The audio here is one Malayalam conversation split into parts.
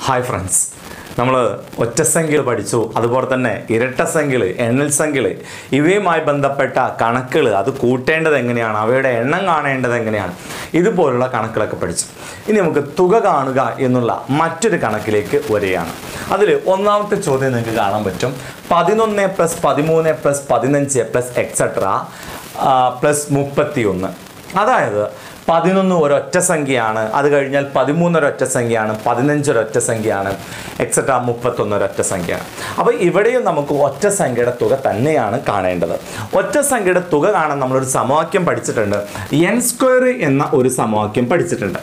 ഹായ് ഫ്രണ്ട്സ് നമ്മൾ ഒറ്റസംഖ്യകൾ പഠിച്ചു അതുപോലെ തന്നെ ഇരട്ടസംഖ്യകൾ എണ്ണൽ സംഖ്യകൾ ഇവയുമായി ബന്ധപ്പെട്ട കണക്കുകൾ അത് കൂട്ടേണ്ടത് എങ്ങനെയാണ് അവയുടെ എണ്ണം കാണേണ്ടത് എങ്ങനെയാണ് ഇതുപോലുള്ള കണക്കുകളൊക്കെ പഠിച്ചു ഇനി നമുക്ക് തുക കാണുക എന്നുള്ള മറ്റൊരു കണക്കിലേക്ക് വരികയാണ് അതിൽ ഒന്നാമത്തെ ചോദ്യം നിങ്ങൾക്ക് കാണാൻ പറ്റും പതിനൊന്ന് പ്ലസ് പതിമൂന്ന് പ്ലസ് പതിനഞ്ച് പ്ലസ് എക്സെട്ര പ്ലസ് മുപ്പത്തി ഒന്ന് അതായത് പതിനൊന്ന് ഒരൊറ്റ സംഖ്യയാണ് അത് കഴിഞ്ഞാൽ പതിമൂന്ന് ഒരൊറ്റ സംഖ്യയാണ് പതിനഞ്ച് ഒരൊറ്റ സംഖ്യയാണ് എക്സെട്ര മുപ്പത്തൊന്ന് ഒരൊറ്റ സംഖ്യയാണ് അപ്പോൾ ഇവിടെയും നമുക്ക് ഒറ്റ സംഖ്യയുടെ തുക തന്നെയാണ് കാണേണ്ടത് ഒറ്റ സംഖ്യയുടെ തുക കാണാൻ നമ്മളൊരു സമവാക്യം പഠിച്ചിട്ടുണ്ട് എൻ സ്ക്വയർ എന്ന ഒരു സമവാക്യം പഠിച്ചിട്ടുണ്ട്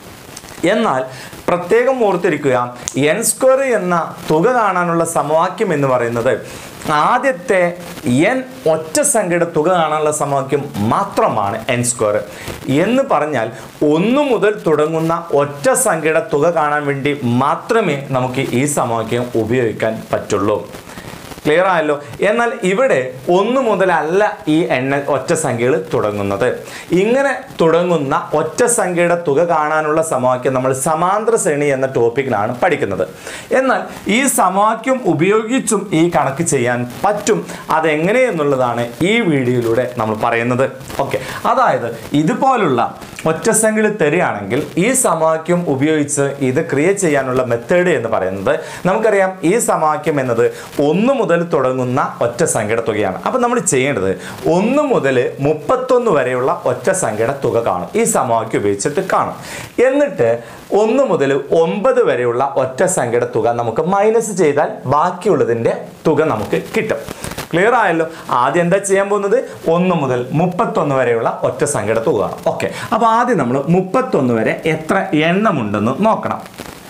എന്നാൽ പ്രത്യേകം ഓർത്തിരിക്കുക എൻ സ്ക്വയർ എന്ന തുക കാണാനുള്ള സമവാക്യം എന്ന് പറയുന്നത് ആദ്യത്തെ എൻ ഒറ്റ സംഖ്യയുടെ തുക കാണാനുള്ള സമവാക്യം മാത്രമാണ് എൻ സ്ക്വയർ എന്ന് പറഞ്ഞാൽ ഒന്ന് മുതൽ തുടങ്ങുന്ന ഒറ്റ സംഖ്യയുടെ തുക കാണാൻ വേണ്ടി മാത്രമേ നമുക്ക് ഈ സമവാക്യം ഉപയോഗിക്കാൻ പറ്റുള്ളൂ ക്ലിയർ ആയല്ലോ എന്നാൽ ഇവിടെ ഒന്ന് മുതലല്ല ഈ എണ്ണ ഒറ്റ സംഖ്യകൾ തുടങ്ങുന്നത് ഇങ്ങനെ തുടങ്ങുന്ന ഒറ്റ സംഖ്യയുടെ തുക കാണാനുള്ള സമവാക്യം നമ്മൾ സമാന്തര ശ്രേണി എന്ന ടോപ്പിക്കിലാണ് പഠിക്കുന്നത് എന്നാൽ ഈ സമവാക്യം ഉപയോഗിച്ചും ഈ കണക്ക് ചെയ്യാൻ പറ്റും അതെങ്ങനെ എന്നുള്ളതാണ് ഈ വീഡിയോയിലൂടെ നമ്മൾ പറയുന്നത് ഓക്കെ അതായത് ഇതുപോലുള്ള ഒറ്റ സംഖ്യകൾ തരികയാണെങ്കിൽ ഈ സമവാക്യം ഉപയോഗിച്ച് ഇത് ക്രിയേറ്റ് ചെയ്യാനുള്ള മെത്തേഡ് എന്ന് പറയുന്നത് നമുക്കറിയാം ഈ സമവാക്യം എന്നത് ഒന്ന് മുതൽ തുടങ്ങുന്ന ഒറ്റ സംഖ്യയുടെ തുകയാണ് അപ്പം നമ്മൾ ചെയ്യേണ്ടത് ഒന്ന് മുതൽ മുപ്പത്തൊന്ന് വരെയുള്ള ഒറ്റ സംഖ്യയുടെ തുക കാണും ഈ സമവാക്യം ഉപയോഗിച്ചിട്ട് കാണും എന്നിട്ട് ഒന്ന് മുതൽ ഒമ്പത് വരെയുള്ള ഒറ്റ സംഖ്യയുടെ തുക നമുക്ക് മൈനസ് ചെയ്താൽ ബാക്കിയുള്ളതിൻ്റെ തുക നമുക്ക് കിട്ടും ക്ലിയർ ആയല്ലോ ആദ്യം എന്താ ചെയ്യാൻ പോകുന്നത് ഒന്ന് മുതൽ മുപ്പത്തൊന്ന് വരെയുള്ള ഒറ്റ സംഖ്യയുടെ തുകയാണ് ഓക്കെ അപ്പോൾ ആദ്യം നമ്മൾ മുപ്പത്തൊന്ന് വരെ എത്ര എണ്ണമുണ്ടെന്ന് നോക്കണം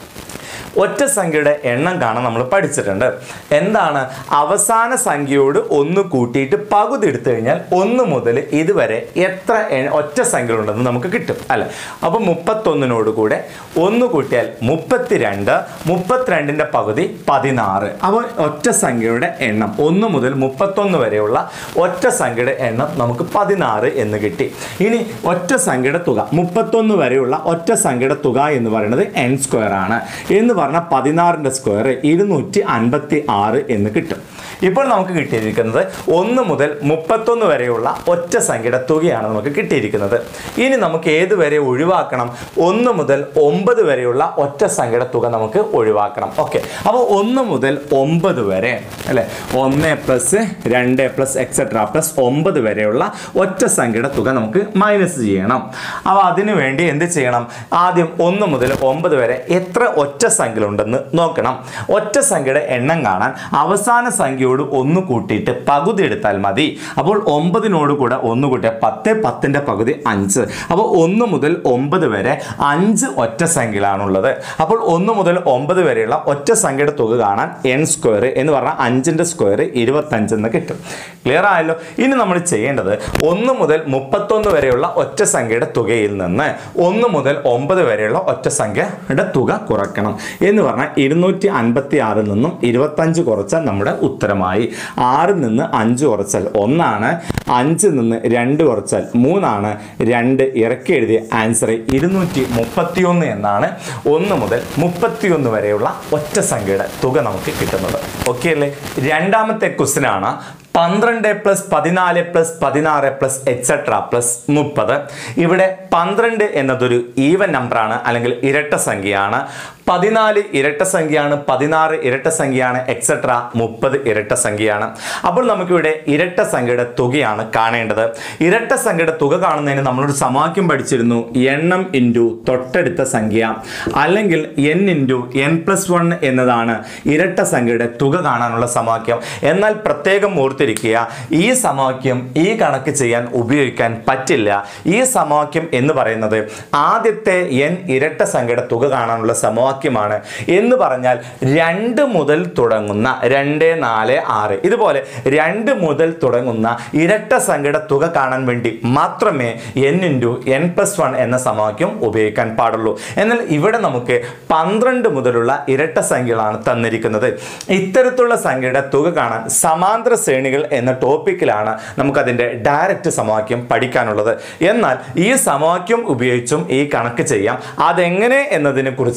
ഒറ്റ സംഖ്യയുടെ എണ്ണം കാണാൻ നമ്മൾ പഠിച്ചിട്ടുണ്ട് എന്താണ് അവസാന സംഖ്യയോട് ഒന്ന് കൂട്ടിയിട്ട് പകുതി എടുത്തു കഴിഞ്ഞാൽ ഒന്ന് മുതൽ ഇതുവരെ എത്ര എ- ഒറ്റ സംഖ്യകളുണ്ടെന്ന് നമുക്ക് കിട്ടും അല്ലെ അപ്പോൾ മുപ്പത്തൊന്നിനോട് കൂടെ ഒന്ന് കൂട്ടിയാൽ മുപ്പത്തിരണ്ട് മുപ്പത്തിരണ്ടിൻ്റെ പകുതി പതിനാറ് അപ്പോൾ ഒറ്റ സംഖ്യയുടെ എണ്ണം ഒന്ന് മുതൽ മുപ്പത്തൊന്ന് വരെയുള്ള ഒറ്റ സംഖ്യയുടെ എണ്ണം നമുക്ക് പതിനാറ് എന്ന് കിട്ടി ഇനി ഒറ്റ സംഖ്യയുടെ തുക മുപ്പത്തൊന്ന് വരെയുള്ള ഒറ്റ സംഖ്യയുടെ തുക എന്ന് പറയുന്നത് എൻ സ്ക്വയർ ആണ് എന്ന് പറഞ്ഞാൽ പതിനാറിൻ്റെ സ്ക്വയർ ഇരുന്നൂറ്റി അൻപത്തി ആറ് എന്ന് കിട്ടും ഇപ്പോൾ നമുക്ക് കിട്ടിയിരിക്കുന്നത് ഒന്ന് മുതൽ മുപ്പത്തൊന്ന് വരെയുള്ള ഒറ്റ സംഖ്യയുടെ തുകയാണ് നമുക്ക് കിട്ടിയിരിക്കുന്നത് ഇനി നമുക്ക് ഏത് വരെ ഒഴിവാക്കണം ഒന്ന് മുതൽ ഒമ്പത് വരെയുള്ള ഒറ്റ സംഖ്യയുടെ തുക നമുക്ക് ഒഴിവാക്കണം ഓക്കെ അപ്പോൾ ഒന്ന് മുതൽ ഒമ്പത് വരെ അല്ലേ ഒന്ന് പ്ലസ് രണ്ട് പ്ലസ് എക്സെട്ര പ്ലസ് ഒമ്പത് വരെയുള്ള ഒറ്റ സംഖ്യയുടെ തുക നമുക്ക് മൈനസ് ചെയ്യണം അപ്പോൾ അതിനു വേണ്ടി എന്ത് ചെയ്യണം ആദ്യം ഒന്ന് മുതൽ ഒമ്പത് വരെ എത്ര ഒറ്റ സംഖ്യകളുണ്ടെന്ന് നോക്കണം ഒറ്റ സംഖ്യയുടെ എണ്ണം കാണാൻ അവസാന സംഖ്യയോട് ഒന്ന് കൂട്ടിയിട്ട് പകുതി എടുത്താൽ മതി അപ്പോൾ ഒമ്പതിനോട് കൂടെ ഒന്ന് കൂട്ടിയാൽ പത്ത് പത്തിൻ്റെ പകുതി അഞ്ച് അപ്പോൾ ഒന്ന് മുതൽ ഒമ്പത് വരെ അഞ്ച് ഒറ്റ സംഖ്യകളാണുള്ളത് അപ്പോൾ ഒന്ന് മുതൽ ഒമ്പത് വരെയുള്ള ഒറ്റ സംഖ്യയുടെ തുക കാണാൻ എൻ സ്ക്വയർ എന്ന് പറഞ്ഞാൽ അഞ്ചിൻ്റെ സ്ക്വയർ ഇരുപത്തഞ്ച് എന്ന് കിട്ടും ക്ലിയർ ആയല്ലോ ഇനി നമ്മൾ ചെയ്യേണ്ടത് ഒന്ന് മുതൽ മുപ്പത്തൊന്ന് വരെയുള്ള ഒറ്റ സംഖ്യയുടെ തുകയിൽ നിന്ന് ഒന്ന് മുതൽ ഒമ്പത് വരെയുള്ള ഒറ്റ സംഖ്യയുടെ തുക കുറയ്ക്കണം എന്ന് പറഞ്ഞാൽ ഇരുന്നൂറ്റി അൻപത്തി ആറിൽ നിന്നും ഇരുപത്തഞ്ച് കുറച്ചാൽ നമ്മുടെ ഉത്തരമായി ആറിൽ നിന്ന് അഞ്ച് കുറച്ചാൽ ഒന്നാണ് അഞ്ചിൽ നിന്ന് രണ്ട് കുറച്ചാൽ മൂന്നാണ് രണ്ട് ഇറക്കി എഴുതിയ ആൻസർ ഇരുന്നൂറ്റി മുപ്പത്തിയൊന്ന് എന്നാണ് ഒന്ന് മുതൽ മുപ്പത്തിയൊന്ന് വരെയുള്ള ഒറ്റ സംഖ്യയുടെ തുക നമുക്ക് കിട്ടുന്നത് ഓക്കെ അല്ലേ രണ്ടാമത്തെ ക്വസ്റ്റ്യൻ ആണ് പന്ത്രണ്ട് പ്ലസ് പതിനാല് പ്ലസ് പതിനാറ് പ്ലസ് എക്സെട്ര പ്ലസ് മുപ്പത് ഇവിടെ പന്ത്രണ്ട് എന്നതൊരു ഈവൻ നമ്പറാണ് അല്ലെങ്കിൽ ഇരട്ട സംഖ്യയാണ് പതിനാല് ഇരട്ട സംഖ്യയാണ് പതിനാറ് ഇരട്ട സംഖ്യയാണ് എക്സെട്ര മുപ്പത് ഇരട്ട സംഖ്യയാണ് അപ്പോൾ നമുക്കിവിടെ ഇരട്ട സംഖ്യയുടെ തുകയാണ് കാണേണ്ടത് ഇരട്ട സംഖ്യയുടെ തുക കാണുന്നതിന് നമ്മളൊരു സമവാക്യം പഠിച്ചിരുന്നു എണ്ണം ഇൻറ്റു തൊട്ടടുത്ത സംഖ്യ അല്ലെങ്കിൽ n into n plus one എന്നതാണ് ഇരട്ട സംഖ്യയുടെ തുക കാണാനുള്ള സമവാക്യം എന്നാൽ പ്രത്യേകം ഓർത്തിരിക്കുക ഈ സമവാക്യം ഈ കണക്ക് ചെയ്യാൻ ഉപയോഗിക്കാൻ പറ്റില്ല ഈ സമവാക്യം എന്ന് പറയുന്നത് ആദ്യത്തെ എൻ ഇരട്ട സംഖ്യയുടെ തുക കാണാനുള്ള സമവാക്യമാണ് എന്ന് പറഞ്ഞാൽ രണ്ട് മുതൽ തുടങ്ങുന്ന രണ്ട് നാല് ആറ് ഇതുപോലെ രണ്ട് മുതൽ തുടങ്ങുന്ന ഇരട്ട സംഖ്യയുടെ തുക കാണാൻ വേണ്ടി മാത്രമേ n into n plus one എന്ന സമവാക്യം ഉപയോഗിക്കാൻ പാടുള്ളൂ എന്നാൽ ഇവിടെ നമുക്ക് പന്ത്രണ്ട് മുതലുള്ള ഇരട്ട സംഖ്യകളാണ് തന്നിരിക്കുന്നത് ഇത്തരത്തിലുള്ള സംഖ്യയുടെ തുക കാണാൻ സമാന്തര ശ്രേണികൾ എന്ന ടോപ്പിക്കിലാണ് നമുക്കതിൻ്റെ ഡയറക്റ്റ് സമവാക്യം പഠിക്കാനുള്ളത് എന്നാൽ ഈ സമവാക്യം ഉപയോഗിച്ചും ഈ കണക്ക് ചെയ്യാം അതെങ്ങനെ എന്നതിനെ കുറിച്ചിട്ടാണ്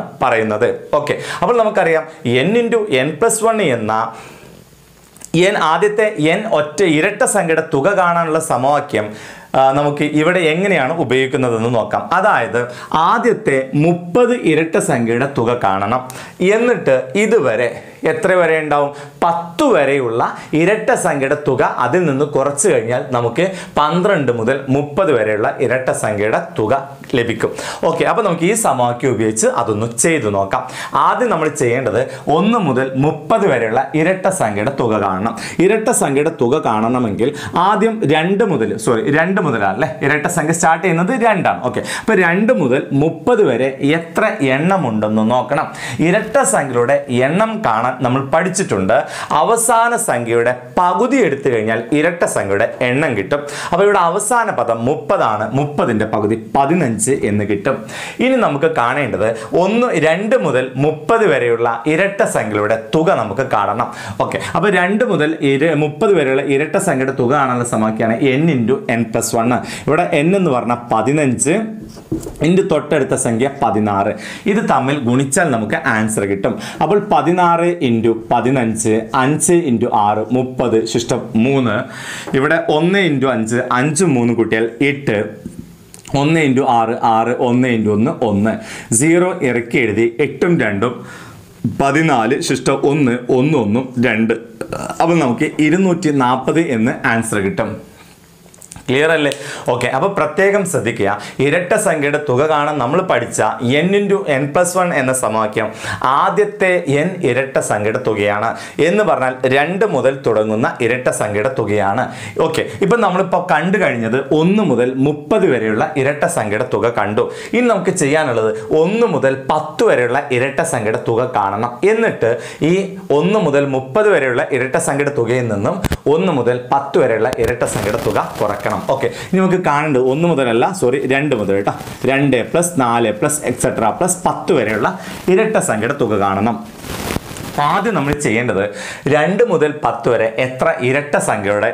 പറയുന്നത് ഓക്കെ അപ്പോൾ നമുക്കറിയാം n into n plus one എന്ന എൻ ആദ്യത്തെ എൻ ഒറ്റ ഇരട്ട സംഖ്യയുടെ തുക കാണാനുള്ള സമവാക്യം ആ, നമുക്ക് ഇവിടെ എങ്ങനെയാണ് ഉപയോഗിക്കുന്നതെന്ന് നോക്കാം അതായത് ആദ്യത്തെ മുപ്പത് ഇരട്ട സംഖ്യയുടെ തുക കാണണം എന്നിട്ട് ഇതുവരെ എത്ര വരെ ഉണ്ടാവും പത്ത് വരെയുള്ള ഇരട്ട സംഖ്യയുടെ തുക അതിൽ നിന്ന് കുറച്ച് കഴിഞ്ഞാൽ നമുക്ക് പന്ത്രണ്ട് മുതൽ മുപ്പത് വരെയുള്ള ഇരട്ട സംഖ്യയുടെ തുക ലഭിക്കും ഓക്കെ അപ്പോൾ നമുക്ക് ഈ സമവാക്യം ഉപയോഗിച്ച് അതൊന്ന് ചെയ്തു നോക്കാം ആദ്യം നമ്മൾ ചെയ്യേണ്ടത് ഒന്ന് മുതൽ മുപ്പത് വരെയുള്ള ഇരട്ട സംഖ്യയുടെ തുക കാണണം ഇരട്ട സംഖ്യയുടെ തുക കാണണമെങ്കിൽ ആദ്യം രണ്ട് മുതൽ സോറി രണ്ട് മുതലാണ് അല്ലേ ഇരട്ട സംഖ്യ സ്റ്റാർട്ട് ചെയ്യുന്നത് രണ്ടാണ് ഓക്കെ അപ്പോൾ രണ്ട് മുതൽ മുപ്പത് വരെ എത്ര എണ്ണം ഉണ്ടെന്ന് നോക്കണം ഇരട്ട സംഖ്യയുടെ എണ്ണം കാണാൻ നമ്മൾ പഠിച്ചിട്ടുണ്ട് അവസാന സംഖ്യയുടെ പകുതി എടുത്തു കഴിഞ്ഞാൽ ഇരട്ട സംഖ്യയുടെ എണ്ണം കിട്ടും അപ്പോൾ ഇവിടെ അവസാന പദം മുപ്പതാണ് മുപ്പതിൻ്റെ പകുതി പതിനഞ്ച് എന്ന് കിട്ടും ഇനി നമുക്ക് കാണേണ്ടത് ഒന്ന് രണ്ട് മുതൽ മുപ്പത് വരെയുള്ള ഇരട്ട സംഖ്യയുടെ തുക നമുക്ക് കാണണം ഓക്കെ അപ്പോൾ രണ്ട് മുതൽ ഇര മുപ്പത് വരെയുള്ള ഇരട്ട സംഖ്യയുടെ തുക കാണാനുള്ള സമവാക്യമാണ് n into n plus one ഇവിടെ എൻ എന്ന് പറഞ്ഞാൽ പതിനഞ്ച് ഇൻറ്റു തൊട്ടടുത്ത സംഖ്യ പതിനാറ് ഇത് തമ്മിൽ ഗുണിച്ചാൽ നമുക്ക് ആൻസർ കിട്ടും അപ്പോൾ പതിനാറ് ഇൻറ്റു പതിനഞ്ച് അഞ്ച് ഇൻറ്റു ആറ് മുപ്പത് ശിഷ്ടം മൂന്ന് ഇവിടെ ഒന്ന് ഇൻറ്റു അഞ്ച് അഞ്ച് മൂന്ന് കൂട്ടിയാൽ എട്ട് ഒന്ന് ഇൻറ്റു ആറ് ആറ് ഒന്ന് ഇൻറ്റു ഒന്ന് ഒന്ന് സീറോ ഇറക്കി എഴുതി എട്ടും രണ്ടും പതിനാല് ശിഷ്ടം ഒന്ന് ഒന്ന് ഒന്നും രണ്ട് അപ്പം നമുക്ക് ഇരുന്നൂറ്റി നാൽപ്പത് എന്ന് ആൻസർ കിട്ടും ക്ലിയർ അല്ലേ ഓക്കെ അപ്പോൾ പ്രത്യേകം ശ്രദ്ധിക്കുക ഇരട്ട സംഖ്യയുടെ തുക കാണാൻ നമ്മൾ പഠിച്ച n into n plus one എന്ന സമവാക്യം ആദ്യത്തെ എൻ ഇരട്ട സംഖ്യയുടെ തുകയാണ് എന്ന് പറഞ്ഞാൽ രണ്ട് മുതൽ തുടങ്ങുന്ന ഇരട്ട സംഖ്യയുടെ തുകയാണ് ഓക്കെ ഇപ്പം നമ്മളിപ്പോൾ കണ്ടു കഴിഞ്ഞത് ഒന്ന് മുതൽ മുപ്പത് വരെയുള്ള ഇരട്ട സംഖ്യയുടെ തുക കണ്ടു ഇനി നമുക്ക് ചെയ്യാനുള്ളത് ഒന്ന് മുതൽ പത്ത് വരെയുള്ള ഇരട്ട സംഖ്യയുടെ തുക കാണണം എന്നിട്ട് ഈ ഒന്ന് മുതൽ മുപ്പത് വരെയുള്ള ഇരട്ട സംഖ്യയുടെ തുകയിൽ നിന്നും ഒന്ന് മുതൽ പത്ത് വരെയുള്ള ഇരട്ട സംഖ്യയുടെ തുക കുറയ്ക്കണം ഓക്കെ ഇനി നമുക്ക് കാണേണ്ടത് ഒന്ന് മുതലല്ല സോറി രണ്ട് മുതൽ കേട്ടോ രണ്ട് പ്ലസ് നാല് പ്ലസ് എക്സെട്ര പ്ലസ് പത്ത് വരെയുള്ള ഇരട്ട സംഖ്യയുടെ തുക കാണണം അപ്പോൾ ആദ്യം നമ്മൾ ചെയ്യേണ്ടത് രണ്ട് മുതൽ പത്ത് വരെ എത്ര ഇരട്ട സംഖ്യയുടെ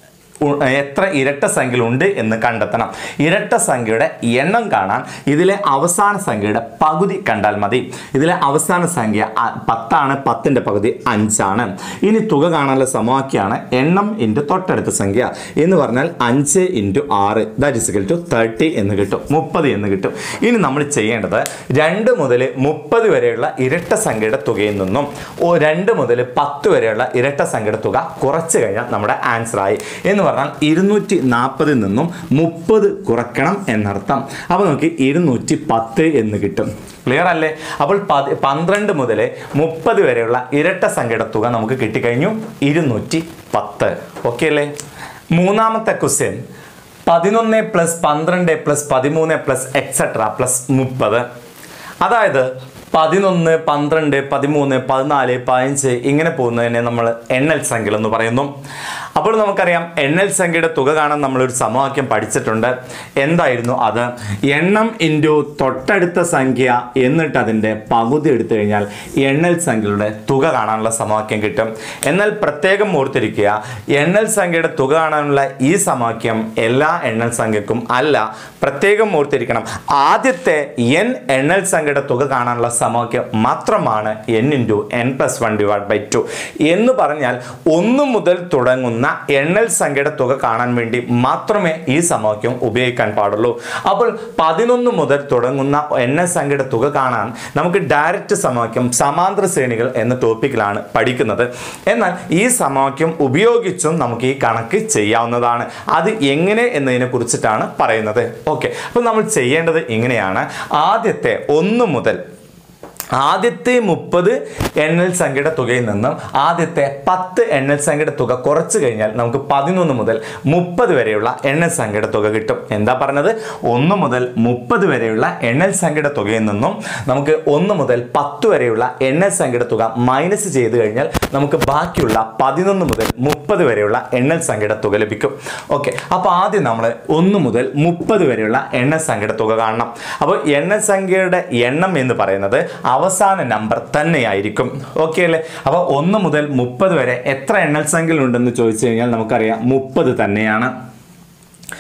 ഉ- എത്ര ഇരട്ട സംഖ്യകൾ ഉണ്ട് എന്ന് കണ്ടെത്തണം ഇരട്ട സംഖ്യയുടെ എണ്ണം കാണാൻ ഇതിലെ അവസാന സംഖ്യയുടെ പകുതി കണ്ടാൽ മതി ഇതിലെ അവസാന സംഖ്യ അ- പത്താണ് പത്തിൻ്റെ പകുതി അഞ്ചാണ് ഇനി തുക കാണാനുള്ള സമവാക്യമാണ് എണ്ണം ഇൻറ്റു തൊട്ടടുത്ത സംഖ്യ എന്ന് പറഞ്ഞാൽ അഞ്ച് ഇൻറ്റു ആറ് ദാറ്റ് ഇസിക്കൽ ടു തേർട്ടി എന്ന് കിട്ടും മുപ്പത് എന്ന് കിട്ടും ഇനി നമ്മൾ ചെയ്യേണ്ടത് രണ്ട് മുതൽ മുപ്പത് വരെയുള്ള ഇരട്ട സംഖ്യയുടെ തുകയിൽ നിന്നും ഓ രണ്ട് മുതൽ പത്ത് വരെയുള്ള ഇരട്ട സംഖ്യയുടെ തുക കുറച്ച് കഴിഞ്ഞാൽ നമ്മുടെ ആൻസർ ആയി എന്ന് പറഞ്ഞാൽ ഇരുന്നൂറ്റി നാൽപ്പതിൽ നിന്നും മുപ്പത് കുറയ്ക്കണം എന്നർത്ഥം അപ്പോൾ നമുക്ക് ഇരുന്നൂറ്റി പത്ത് എന്ന് കിട്ടും ക്ലിയർ അല്ലേ അപ്പോൾ പതി പന്ത്രണ്ട് മുതൽ മുപ്പത് വരെയുള്ള ഇരട്ട സംഖ്യയുടെ തുക നമുക്ക് കിട്ടിക്കഴിഞ്ഞു ഇരുന്നൂറ്റി പത്ത് ഓക്കെ അല്ലേ മൂന്നാമത്തെ ക്വസ്റ്റ്യൻ പതിനൊന്ന് പ്ലസ് പന്ത്രണ്ട് പ്ലസ് പതിമൂന്ന് പ്ലസ് എക്സെട്ര പ്ലസ് മുപ്പത് അതായത് പതിനൊന്ന് പന്ത്രണ്ട് പതിമൂന്ന് പതിനാല് പതിനഞ്ച് ഇങ്ങനെ പോകുന്നതിനെ നമ്മൾ എണ്ണൽ സംഖ്യകൾ എന്ന് പറയുന്നു അപ്പോൾ നമുക്കറിയാം എണ്ണൽ സംഖ്യയുടെ തുക കാണാൻ നമ്മളൊരു സമവാക്യം പഠിച്ചിട്ടുണ്ട് എന്തായിരുന്നു അത് എണ്ണം ഇൻറ്റു തൊട്ടടുത്ത സംഖ്യ എന്നിട്ട് അതിൻ്റെ പകുതി എടുത്തു കഴിഞ്ഞാൽ എണ്ണൽ സംഖ്യയുടെ തുക കാണാനുള്ള സമവാക്യം കിട്ടും എന്നാൽ പ്രത്യേകം ഓർത്തിരിക്കുക എണ്ണൽ സംഖ്യയുടെ തുക കാണാനുള്ള ഈ സമവാക്യം എല്ലാ എണ്ണൽ സംഖ്യക്കും അല്ല പ്രത്യേകം ഓർത്തിരിക്കണം ആദ്യത്തെ എൻ എണ്ണൽ സംഖ്യയുടെ തുക കാണാനുള്ള സമവാക്യം മാത്രമാണ് n into n plus one divide by two എന്ന് പറഞ്ഞാൽ ഒന്ന് മുതൽ തുടങ്ങുന്ന എണ്ണൽ സംഖ്യയുടെ തുക കാണാൻ വേണ്ടി മാത്രമേ ഈ സമവാക്യം ഉപയോഗിക്കാൻ പാടുള്ളൂ അപ്പോൾ പതിനൊന്ന് മുതൽ തുടങ്ങുന്ന എണ്ണൽ സംഖ്യയുടെ തുക കാണാൻ നമുക്ക് ഡയറക്റ്റ് സമവാക്യം സമാന്തര ശ്രേണികൾ എന്ന ടോപ്പിക്കിലാണ് പഠിക്കുന്നത് എന്നാൽ ഈ സമവാക്യം ഉപയോഗിച്ചും നമുക്ക് ഈ കണക്ക് ചെയ്യാവുന്നതാണ് അത് എങ്ങനെ എന്നതിനെ കുറിച്ചിട്ടാണ് പറയുന്നത് ഓക്കെ അപ്പോൾ നമ്മൾ ചെയ്യേണ്ടത് ഇങ്ങനെയാണ് ആദ്യത്തെ ഒന്ന് മുതൽ ആദ്യത്തെ മുപ്പത് എണ്ണൽ സംഖ്യയുടെ തുകയിൽ നിന്നും ആദ്യത്തെ പത്ത് എണ്ണൽ സംഖ്യയുടെ തുക കുറച്ച് കഴിഞ്ഞാൽ നമുക്ക് പതിനൊന്ന് മുതൽ മുപ്പത് വരെയുള്ള എണ്ണൽ സംഖ്യയുടെ തുക കിട്ടും എന്താ പറഞ്ഞത് ഒന്ന് മുതൽ മുപ്പത് വരെയുള്ള എണ്ണൽ സംഖ്യയുടെ തുകയിൽ നിന്നും നമുക്ക് ഒന്ന് മുതൽ പത്ത് വരെയുള്ള എണ്ണൽ സംഖ്യയുടെ തുക മൈനസ് ചെയ്ത് കഴിഞ്ഞാൽ നമുക്ക് ബാക്കിയുള്ള പതിനൊന്ന് മുതൽ മുപ്പത് വരെയുള്ള എണ്ണൽ സംഖ്യയുടെ തുക ലഭിക്കും ഓക്കെ അപ്പോൾ ആദ്യം നമ്മൾ ഒന്ന് മുതൽ മുപ്പത് വരെയുള്ള എണ്ണൽ സംഖ്യയുടെ തുക കാണണം അപ്പോൾ എണ്ണൽ സംഖ്യയുടെ എണ്ണം എന്ന് പറയുന്നത് അവസാന നമ്പർ തന്നെയായിരിക്കും ഓക്കെ അല്ലേ അപ്പോൾ ഒന്ന് മുതൽ മുപ്പത് വരെ എത്ര എണ്ണൽ സംഖ്യകൾ ഉണ്ടെന്ന് ചോദിച്ചു കഴിഞ്ഞാൽ നമുക്കറിയാം മുപ്പത് തന്നെയാണ്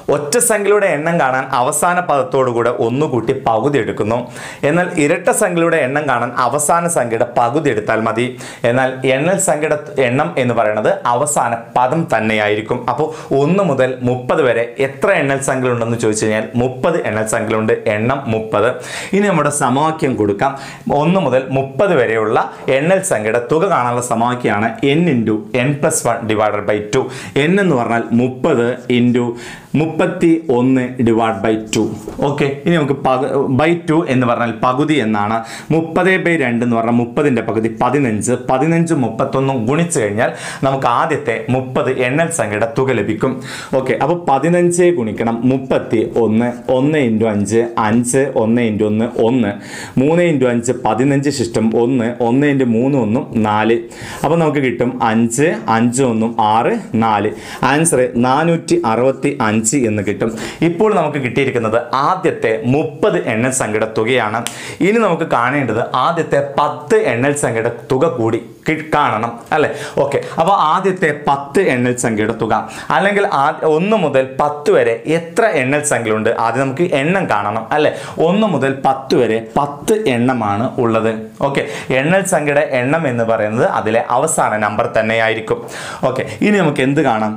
ഒറ്റ സംഖ്യയുടെ എണ്ണം കാണാൻ അവസാന പദത്തോടുകൂടെ ഒന്നുകൂട്ടി പകുതി എടുക്കുന്നു എന്നാൽ ഇരട്ട സംഖ്യയുടെ എണ്ണം കാണാൻ അവസാന സംഖ്യയുടെ പകുതി എടുത്താൽ മതി എന്നാൽ എണ്ണൽ സംഖ്യയുടെ എണ്ണം എന്ന് പറയുന്നത് അവസാന പദം തന്നെയായിരിക്കും അപ്പോൾ ഒന്ന് മുതൽ മുപ്പത് വരെ എത്ര എണ്ണൽ സംഖ്യ ഉണ്ടെന്ന് ചോദിച്ചു കഴിഞ്ഞാൽ മുപ്പത് എണ്ണൽ സംഖ്യകളുണ്ട് എണ്ണം മുപ്പത് ഇനി നമ്മുടെ സമവാക്യം കൊടുക്കാം ഒന്ന് മുതൽ മുപ്പത് വരെയുള്ള എണ്ണൽ സംഖ്യയുടെ തുക കാണാനുള്ള സമവാക്യമാണ് n into n plus one divided by two n എന്ന് പറഞ്ഞാൽ മുപ്പത് ഇൻറ്റു മുപ്പത്തി ഒന്ന് ഡിവൈഡ് ബൈ ടു ഓക്കെ ഇനി നമുക്ക് പക ബൈ ടു എന്ന് പറഞ്ഞാൽ പകുതി എന്നാണ് മുപ്പത് ബൈ രണ്ട് എന്ന് പറഞ്ഞാൽ മുപ്പതിൻ്റെ പകുതി പതിനഞ്ച് പതിനഞ്ച് മുപ്പത്തൊന്നും ഗുണിച്ചു കഴിഞ്ഞാൽ നമുക്ക് ആദ്യത്തെ മുപ്പത് എണ്ണൽ സംഖ്യയുടെ തുക ലഭിക്കും ഓക്കെ അപ്പോൾ പതിനഞ്ച് ഗുണിക്കണം മുപ്പത്തി ഒന്ന് ഒന്ന് ഇൻറ്റു അഞ്ച് അഞ്ച് ഒന്ന് ഇൻറ്റു ഒന്ന് ഒന്ന് മൂന്ന് ഇൻറ്റു അഞ്ച് പതിനഞ്ച് ശിഷ്ടം ഒന്ന് ഒന്ന് ഇൻറ്റു മൂന്ന് ഒന്നും നാല് അപ്പോൾ നമുക്ക് കിട്ടും അഞ്ച് അഞ്ച് ഒന്നും ആറ് നാല് ആൻസർ നാനൂറ്റി അറുപത്തി അഞ്ച് എന്ന് കിട്ടും ഇപ്പോൾ നമുക്ക് കിട്ടിയിരിക്കുന്നത് ആദ്യത്തെ മുപ്പത് എണ്ണൽ സംഖ്യയുടെ തുകയാണ് ഇനി നമുക്ക് കാണേണ്ടത് ആദ്യത്തെ പത്ത് എണ്ണൽ സംഖ്യയുടെ തുക കൂടി കി- കാണണം അല്ലേ ഓക്കെ അപ്പോൾ ആദ്യത്തെ പത്ത് എണ്ണൽ സംഖ്യയുടെ തുക അല്ലെങ്കിൽ ആ ഒന്ന് മുതൽ പത്ത് വരെ എത്ര എണ്ണൽ സംഖ്യയുണ്ട് ആദ്യം നമുക്ക് എണ്ണം കാണണം അല്ലേ ഒന്ന് മുതൽ പത്ത് വരെ പത്ത് എണ്ണമാണ് ഉള്ളത് ഓക്കെ എണ്ണൽ സംഖ്യയുടെ എണ്ണം എന്ന് പറയുന്നത് അതിലെ അവസാന നമ്പർ തന്നെയായിരിക്കും ഓക്കെ ഇനി നമുക്ക് എന്ത് കാണാം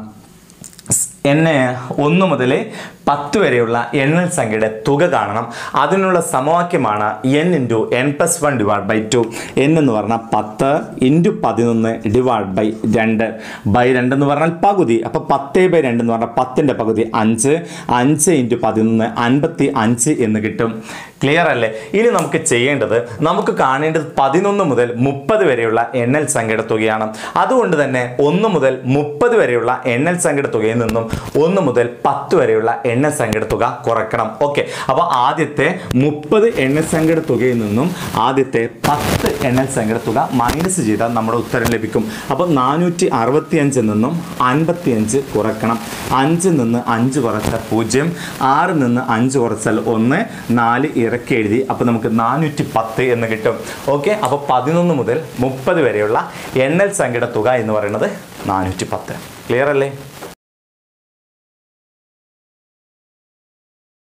എന്നെ ഒന്ന് മുതൽ പത്ത് വരെയുള്ള എണ്ണൽ സംഖ്യയുടെ തുക കാണണം അതിനുള്ള സമവാക്യമാണ് n into n plus one divide by two n എന്ന് പറഞ്ഞാൽ പത്ത് ഇൻറ്റു പതിനൊന്ന് ഡിവൈഡ് ബൈ രണ്ട് ബൈ രണ്ട് എന്ന് പറഞ്ഞാൽ പകുതി അപ്പോൾ പത്ത് ബൈ രണ്ട് എന്ന് പറഞ്ഞാൽ പത്തിൻ്റെ പകുതി അഞ്ച് അഞ്ച് ഇൻറ്റു പതിനൊന്ന് അൻപത്തി അഞ്ച് എന്ന് കിട്ടും ക്ലിയർ അല്ലേ ഇനി നമുക്ക് ചെയ്യേണ്ടത് നമുക്ക് കാണേണ്ടത് പതിനൊന്ന് മുതൽ മുപ്പത് വരെയുള്ള എണ്ണൽ സംഖ്യയുടെ തുകയാണ് അതുകൊണ്ട് തന്നെ ഒന്ന് മുതൽ മുപ്പത് വരെയുള്ള എണ്ണൽ സംഖ്യയുടെ തുകയിൽ നിന്നും ഒന്ന് മുതൽ പത്ത് വരെയുള്ള എണ്ണൽ സംഖ്യയുടെ തുക കുറയ്ക്കണം ഓക്കെ അപ്പോൾ ആദ്യത്തെ മുപ്പത് എണ്ണൽ സംഖ്യയുടെ തുകയിൽ നിന്നും ആദ്യത്തെ പത്ത് എണ്ണൽ സംഖ്യയുടെ തുക മൈനസ് ചെയ്താൽ നമ്മുടെ ഉത്തരം ലഭിക്കും അപ്പോൾ നാനൂറ്റി അറുപത്തി അഞ്ചിൽ നിന്നും അൻപത്തി അഞ്ച് കുറയ്ക്കണം അഞ്ചിൽ നിന്ന് അഞ്ച് കുറച്ചാൽ പൂജ്യം ആറിൽ നിന്ന് അഞ്ച് കുറച്ചാൽ ഒന്ന് നാല് ഇറക്കി എഴുതി അപ്പോൾ നമുക്ക് നാനൂറ്റി പത്ത് എന്ന് കിട്ടും ഓക്കെ അപ്പോൾ പതിനൊന്ന് മുതൽ മുപ്പത് വരെയുള്ള എണ്ണൽ സംഖ്യയുടെ തുക എന്ന് പറയുന്നത് നാനൂറ്റി പത്ത് ക്ലിയർ അല്ലേ